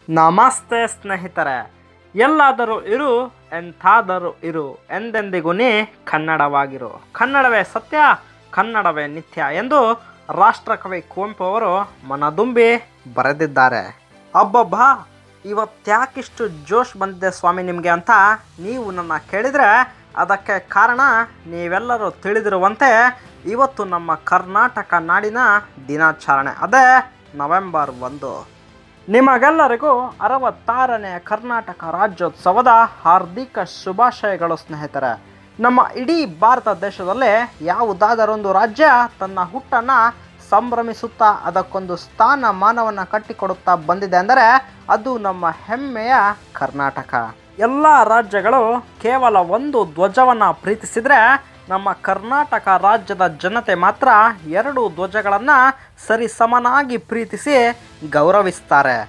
ನಮಸ್ತೆ ಸ್ನೇಹಿತರೆ ಎಲ್ಲಾದರೂ ಇರು ಎಂಥಾದರೂ ಇರು ಎಂದೆಂದಿಗೂ ನೀ ಕನ್ನಡವಾಗಿರು ಕನ್ನಡವೇ ಸತ್ಯ ಕನ್ನಡವೇ ನಿತ್ಯ ಎಂದು ರಾಷ್ಟ್ರಕವಿ ಕುವೆಂಪು ಅವರು ಮನದುಂಬಿ ಬರೆದಿದ್ದಾರೆ ಅಬ್ಬಬ್ಬ ಇವತ್ತ್ಯಾಕಿಷ್ಟು ಜೋಶ್ ಬಂದಿದೆ ಸ್ವಾಮಿ ನಿಮಗೆ ಅಂತ ನೀವು ನನ್ನ ಕೇಳಿದರೆ ಅದಕ್ಕೆ ಕಾರಣ ನೀವೆಲ್ಲರೂ ತಿಳಿದಿರುವಂತೆ ಇವತ್ತು ನಮ್ಮ ಕರ್ನಾಟಕ ನಾಡಿನ ದಿನಾಚರಣೆ ಅದೇ ನವೆಂಬರ್ ಒಂದು ನಿಮಗೆಲ್ಲರಿಗೂ ಅರವತ್ತಾರನೇ ಕರ್ನಾಟಕ ರಾಜ್ಯೋತ್ಸವದ ಹಾರ್ದಿಕ ಶುಭಾಶಯಗಳು ಸ್ನೇಹಿತರೆ ನಮ್ಮ ಇಡೀ ಭಾರತ ದೇಶದಲ್ಲೇ ಯಾವುದಾದರೊಂದು ರಾಜ್ಯ ತನ್ನ ಹುಟ್ಟನ್ನು ಸಂಭ್ರಮಿಸುತ್ತಾ ಅದಕ್ಕೊಂದು ಸ್ಥಾನಮಾನವನ್ನು ಕಟ್ಟಿಕೊಡುತ್ತಾ ಬಂದಿದೆ ಅಂದರೆ ಅದು ನಮ್ಮ ಹೆಮ್ಮೆಯ ಕರ್ನಾಟಕ ಎಲ್ಲ ರಾಜ್ಯಗಳು ಕೇವಲ ಒಂದು ಧ್ವಜವನ್ನು ಪ್ರೀತಿಸಿದರೆ ನಮ್ಮ ಕರ್ನಾಟಕ ರಾಜ್ಯದ ಜನತೆ ಮಾತ್ರ ಎರಡು ಧ್ವಜಗಳನ್ನು ಸರಿಸಮನಾಗಿ ಪ್ರೀತಿಸಿ ಗೌರವಿಸ್ತಾರೆ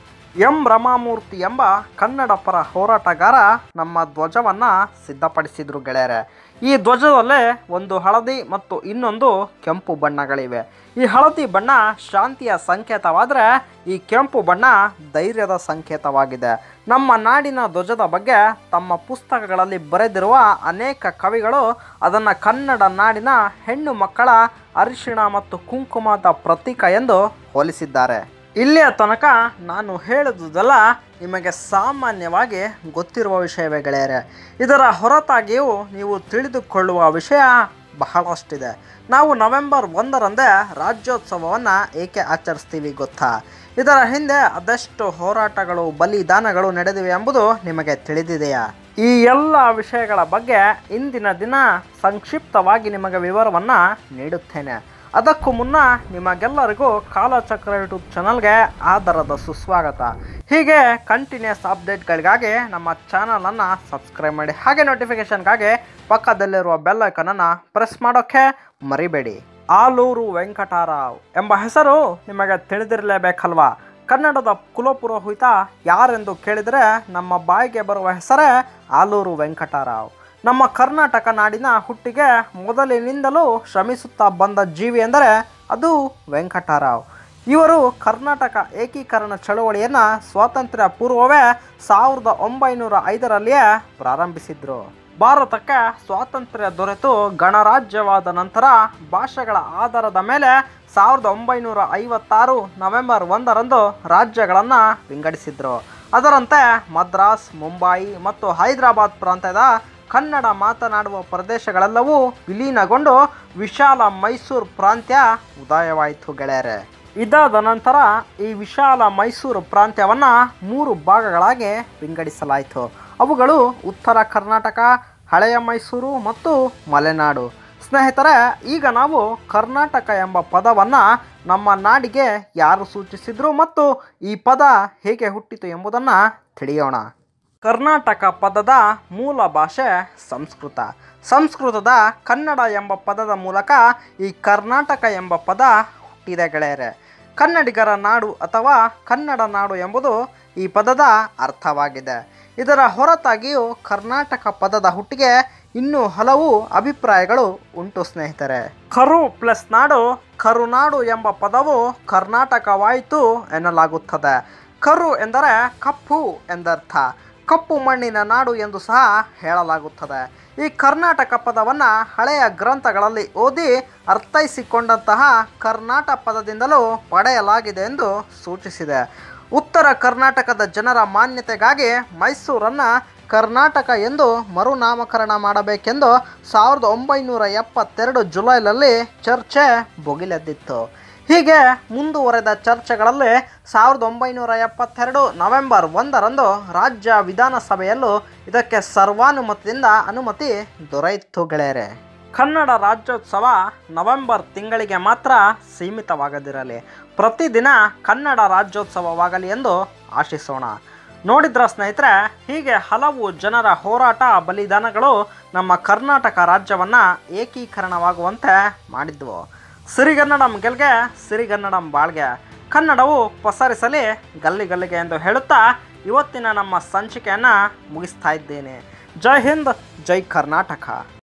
ಎಂ ರಮಾಮೂರ್ತಿ ಎಂಬ ಕನ್ನಡ ಪರ ಹೋರಾಟಗಾರ ನಮ್ಮ ಧ್ವಜವನ್ನು ಸಿದ್ಧಪಡಿಸಿದ್ರು ಗೆಳೆಯರೆ ಈ ಧ್ವಜದಲ್ಲೇ ಒಂದು ಹಳದಿ ಮತ್ತು ಇನ್ನೊಂದು ಕೆಂಪು ಬಣ್ಣಗಳಿವೆ ಈ ಹಳದಿ ಬಣ್ಣ ಶಾಂತಿಯ ಸಂಕೇತವಾದರೆ ಈ ಕೆಂಪು ಬಣ್ಣ ಧೈರ್ಯದ ಸಂಕೇತವಾಗಿದೆ ನಮ್ಮ ನಾಡಿನ ಧ್ವಜದ ಬಗ್ಗೆ ತಮ್ಮ ಪುಸ್ತಕಗಳಲ್ಲಿ ಬರೆದಿರುವ ಅನೇಕ ಕವಿಗಳು ಅದನ್ನು ಕನ್ನಡ ನಾಡಿನ ಹೆಣ್ಣು ಮಕ್ಕಳ ಅರಿಶಿಣ ಮತ್ತು ಕುಂಕುಮದ ಪ್ರತೀಕ ಎಂದು ಹೋಲಿಸಿದ್ದಾರೆ ಇಲ್ಲಿಯ ತನಕ ನಾನು ಹೇಳಿದುದೆಲ್ಲ ನಿಮಗೆ ಸಾಮಾನ್ಯವಾಗಿ ಗೊತ್ತಿರುವ ವಿಷಯವೇ ಗೆಳೆಯರೆ ಇದರ ಹೊರತಾಗಿಯೂ ನೀವು ತಿಳಿದುಕೊಳ್ಳುವ ವಿಷಯ ಬಹಳಷ್ಟಿದೆ ನಾವು ನವೆಂಬರ್ ಒಂದರಂದೇ ರಾಜ್ಯೋತ್ಸವವನ್ನು ಏಕೆ ಆಚರಿಸ್ತೀವಿ ಗೊತ್ತಾ ಇದರ ಹಿಂದೆ ಅದೆಷ್ಟು ಹೋರಾಟಗಳು ಬಲಿದಾನಗಳು ನಡೆದಿವೆ ಎಂಬುದು ನಿಮಗೆ ತಿಳಿದಿದೆಯಾ ಈ ಎಲ್ಲ ವಿಷಯಗಳ ಬಗ್ಗೆ ಇಂದಿನ ದಿನ ಸಂಕ್ಷಿಪ್ತವಾಗಿ ನಿಮಗೆ ವಿವರವನ್ನು ನೀಡುತ್ತೇನೆ ಅದಕ್ಕೂ ಮುನ್ನ ನಿಮಗೆಲ್ಲರಿಗೂ ಕಾಲಚಕ್ರ ಯೂಟ್ಯೂಬ್ ಚಾನಲ್ಗೆ ಆಧಾರದ ಸುಸ್ವಾಗತ ಹೀಗೆ ಕಂಟಿನ್ಯೂಸ್ ಅಪ್ಡೇಟ್ಗಳಿಗಾಗಿ ನಮ್ಮ ಚಾನಲನ್ನು ಸಬ್ಸ್ಕ್ರೈಬ್ ಮಾಡಿ ಹಾಗೆ ನೋಟಿಫಿಕೇಷನ್ಗಾಗಿ ಪಕ್ಕದಲ್ಲಿರುವ ಬೆಲ್ ಐಕನನ್ನು ಪ್ರೆಸ್ ಮಾಡೋಕ್ಕೆ ಮರಿಬೇಡಿ ಆಲೂರು ವೆಂಕಟರಾವ್ ಎಂಬ ಹೆಸರು ನಿಮಗೆ ತಿಳಿದಿರಲೇಬೇಕಲ್ವಾ ಕನ್ನಡದ ಕುಲಪುರೋಹಿತ ಯಾರೆಂದು ಕೇಳಿದರೆ ನಮ್ಮ ಬಾಯಿಗೆ ಬರುವ ಹೆಸರೇ ಆಲೂರು ವೆಂಕಟರಾವ್ ನಮ್ಮ ಕರ್ನಾಟಕ ನಾಡಿನ ಹುಟ್ಟಿಗೆ ಮೊದಲಿನಿಂದಲೂ ಶ್ರಮಿಸುತ್ತಾ ಬಂದ ಜೀವಿ ಎಂದರೆ ಅದು ವೆಂಕಟರಾವ್ ಇವರು ಕರ್ನಾಟಕ ಏಕೀಕರಣ ಚಳವಳಿಯನ್ನು ಸ್ವಾತಂತ್ರ್ಯ ಪೂರ್ವವೇ ಸಾವಿರದ ಒಂಬೈನೂರ ಐದರಲ್ಲಿಯೇ ಪ್ರಾರಂಭಿಸಿದ್ರು ಭಾರತಕ್ಕೆ ಸ್ವಾತಂತ್ರ್ಯ ದೊರೆತು ಗಣರಾಜ್ಯವಾದ ನಂತರ ಭಾಷೆಗಳ ಆಧಾರದ ಮೇಲೆ ಸಾವಿರದ ಒಂಬೈನೂರ ಐವತ್ತಾರು ನವೆಂಬರ್ ಒಂದರಂದು ರಾಜ್ಯಗಳನ್ನು ವಿಂಗಡಿಸಿದ್ರು ಅದರಂತೆ ಮದ್ರಾಸ್ ಮುಂಬೈ ಮತ್ತು ಹೈದರಾಬಾದ್ ಪ್ರಾಂತ್ಯದ ಕನ್ನಡ ಮಾತನಾಡುವ ಪ್ರದೇಶಗಳೆಲ್ಲವೂ ವಿಲೀನಗೊಂಡು ವಿಶಾಲ ಮೈಸೂರು ಪ್ರಾಂತ್ಯ ಉದಯವಾಯಿತು ಗೆಳೆಯರೆ ಇದಾದ ನಂತರ ಈ ವಿಶಾಲ ಮೈಸೂರು ಪ್ರಾಂತ್ಯವನ್ನು ಮೂರು ಭಾಗಗಳಾಗಿ ವಿಂಗಡಿಸಲಾಯಿತು ಅವುಗಳು ಉತ್ತರ ಕರ್ನಾಟಕ ಹಳೆಯ ಮೈಸೂರು ಮತ್ತು ಮಲೆನಾಡು ಸ್ನೇಹಿತರೆ ಈಗ ನಾವು ಕರ್ನಾಟಕ ಎಂಬ ಪದವನ್ನು ನಮ್ಮ ನಾಡಿಗೆ ಯಾರು ಸೂಚಿಸಿದ್ರು ಮತ್ತು ಈ ಪದ ಹೇಗೆ ಹುಟ್ಟಿತು ಎಂಬುದನ್ನು ತಿಳಿಯೋಣ ಕರ್ನಾಟಕ ಪದದ ಮೂಲ ಭಾಷೆ ಸಂಸ್ಕೃತ ಸಂಸ್ಕೃತದ ಕನ್ನಡ ಎಂಬ ಪದದ ಮೂಲಕ ಈ ಕರ್ನಾಟಕ ಎಂಬ ಪದ ಹುಟ್ಟಿದೆ ಗೆಳೆಯರೆ ಕನ್ನಡಿಗರ ನಾಡು ಅಥವಾ ಕನ್ನಡ ನಾಡು ಎಂಬುದು ಈ ಪದದ ಅರ್ಥವಾಗಿದೆ ಇದರ ಹೊರತಾಗಿಯೂ ಕರ್ನಾಟಕ ಪದದ ಹುಟ್ಟಿಗೆ ಇನ್ನೂ ಹಲವು ಅಭಿಪ್ರಾಯಗಳು ಉಂಟು ಸ್ನೇಹಿತರೆ ಕರು ಪ್ಲಸ್ ನಾಡು ಕರುನಾಡು ಎಂಬ ಪದವು ಕರ್ನಾಟಕವಾಯಿತು ಎನ್ನಲಾಗುತ್ತದೆ ಕರು ಎಂದರೆ ಕಪ್ಪು ಎಂದರ್ಥ ಕಪ್ಪು ಮಣ್ಣಿನ ನಾಡು ಎಂದು ಸಹ ಹೇಳಲಾಗುತ್ತದೆ ಈ ಕರ್ನಾಟಕ ಪದವನ್ನು ಹಳೆಯ ಗ್ರಂಥಗಳಲ್ಲಿ ಓದಿ ಅರ್ಥೈಸಿಕೊಂಡಂತಹ ಕರ್ನಾಟಕ ಪದದಿಂದಲೂ ಪಡೆಯಲಾಗಿದೆ ಎಂದು ಸೂಚಿಸಿದೆ ಉತ್ತರ ಕರ್ನಾಟಕದ ಜನರ ಮಾನ್ಯತೆಗಾಗಿ ಮೈಸೂರನ್ನು ಕರ್ನಾಟಕ ಎಂದು ಮರುನಾಮಕರಣ ಮಾಡಬೇಕೆಂದು ಸಾವಿರದ ಒಂಬೈನೂರ ಎಪ್ಪತ್ತೆರಡು ಜುಲೈನಲ್ಲಿ ಚರ್ಚೆ ಭುಗಿಲೆದ್ದಿತ್ತು ಹೀಗೆ ಮುಂದುವರೆದ ಚರ್ಚೆಗಳಲ್ಲಿ ಸಾವಿರದ ಒಂಬೈನೂರ ಎಪ್ಪತ್ತೆರಡು ನವೆಂಬರ್ ಒಂದರಂದು ರಾಜ್ಯ ವಿಧಾನಸಭೆಯಲ್ಲೂ ಇದಕ್ಕೆ ಸರ್ವಾನುಮತದಿಂದ ಅನುಮತಿ ದೊರೆಯಿತು ಗೆಳೆಯರೆ ಕನ್ನಡ ರಾಜ್ಯೋತ್ಸವ ನವೆಂಬರ್ ತಿಂಗಳಿಗೆ ಮಾತ್ರ ಸೀಮಿತವಾಗದಿರಲಿ ಪ್ರತಿದಿನ ಕನ್ನಡ ರಾಜ್ಯೋತ್ಸವವಾಗಲಿ ಎಂದು ಆಶಿಸೋಣ ನೋಡಿದ್ರ ಸ್ನೇಹಿತರೆ ಹೀಗೆ ಹಲವು ಜನರ ಹೋರಾಟ ಬಲಿದಾನಗಳು ನಮ್ಮ ಕರ್ನಾಟಕ ರಾಜ್ಯವನ್ನು ಏಕೀಕರಣವಾಗುವಂತೆ ಮಾಡಿದ್ವು ಸಿರಿಗನ್ನಡಂ ಗೆಲ್ಗೆ ಸಿರಿಗನ್ನಡಂ ಬಾಳ್ಗೆ ಕನ್ನಡವು ಪಸರಿಸಲಿ ಗಲ್ಲಿ ಗಲ್ಲಿಗೆ ಎಂದು ಹೇಳುತ್ತಾ ಇವತ್ತಿನ ನಮ್ಮ ಸಂಚಿಕೆಯನ್ನು ಮುಗಿಸ್ತಾ ಇದ್ದೇನೆ ಜೈ ಹಿಂದ್ ಜೈ ಕರ್ನಾಟಕ